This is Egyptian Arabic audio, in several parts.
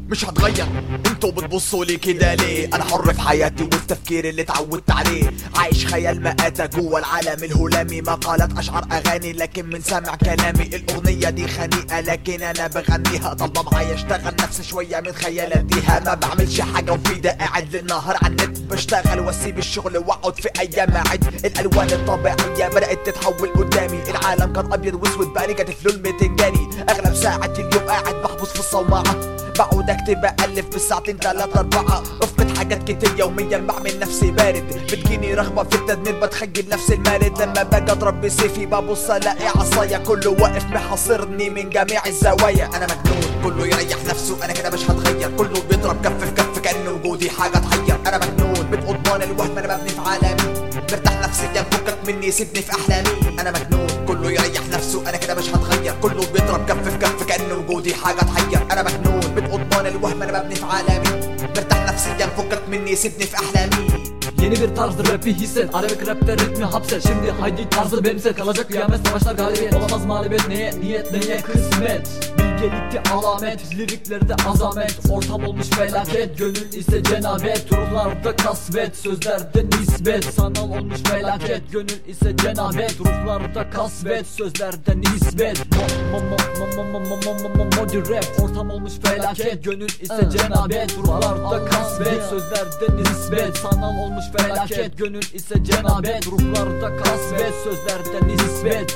مش هتغير انتوا بتبصوا لي كده ليه انا حر في حياتي والتفكير اللي اتعودت عليه عايش خيال مآتة جوه العالم الهلامي مقالات اشعار اغاني لكن من سامع كلامي الاغنية دي خنيقة لكن انا بغنيها طالبة معايا اشتغل نفسي شوية من خيالاتيها ما بعملش حاجة مفيدة قاعد للنهار على النت بشتغل واسيب الشغل واقعد في ايام اعد الالوان الطبيعية بدأت تتحول قدامي العالم كان ابيض واسود بقالي كاتف لون متنجاني اغلب ساعة اليوم قاعد محبوس في الصومعة بقعد اكتب الف بالساعتين تلاتة اربعة افقد حاجات كتير يوميا بعمل نفسي بارد بتجيني رغبة في التدمير بتخيل نفسي المارد لما باجي اضرب بسيفي ببص الاقي عصايا كله واقف محاصرني من جميع الزوايا انا مجنون كله يريح نفسه انا كده مش هتغير كله بيضرب كف في كف كأن وجودي حاجة تحير انا مجنون بتقضان الوهم انا مبني في عالمي مرتاح نفسيا فكك مني سيبني في احلامي انا مجنون كله يريح نفسه انا كده مش هتغير كله بيضرب كف في كف كأن وجودي حاجة تحير انا مجنون بتقضان الوهم انا مبني في عالمي مرتاح نفسيا فكك مني سيبني في احلامي Yeni bir tarz rapi hisset Arabik rapte ritmi hapset Şimdi haydi tarzı benimse Kalacak kıyamet savaşlar galibiyet Olamaz mağlubiyet neye niyet neye kısmet Bilgelikte alamet Liriklerde azamet Ortam olmuş felaket Gönül ise cenabet Ruhlarda kasvet Sözlerde nispet Sanal olmuş felaket Gönül ise cenabet Ruhlarda kasvet Sözlerde nispet Mo mo mo mo mo mo mo mo mo Modi rap Ortam olmuş felaket Gönül ise cenabet Ruhlarda kasvet Sözlerde nispet Sanal olmuş felaket Gönül ise cenabet Ruhlarda kasvet Sözlerde nispet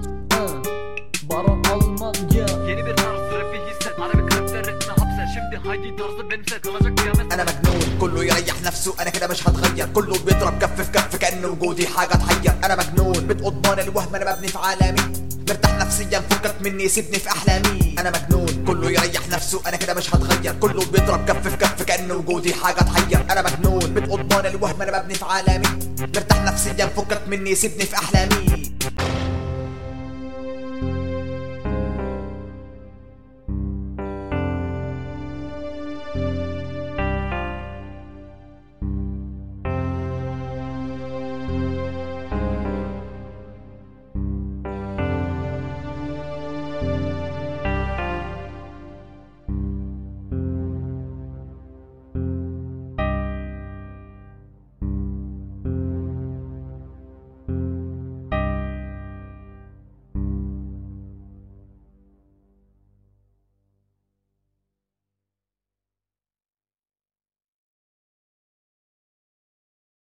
Hı. Baron Almanya Yeni bir tarz rapi hisset Arabik rapte ritmi hapset Şimdi haydi tarzı benimse Kalacak kıyamet انا مجنون كله يريح نفسه انا كده مش هتغير كله بيضرب كف في كف كأن وجودي حاجة تحير انا مجنون بتقضان الوهم انا مبني في عالمي مرتاح نفسيا فكك مني سيبني في احلامي انا مجنون كله يريح نفسه انا كده مش هتغير كله بيضرب كف في كف كأن وجودي حاجة تحير انا مجنون بتقضان الوهم انا مبني في عالمي مرتاح نفسيا فكك مني سيبني في احلامي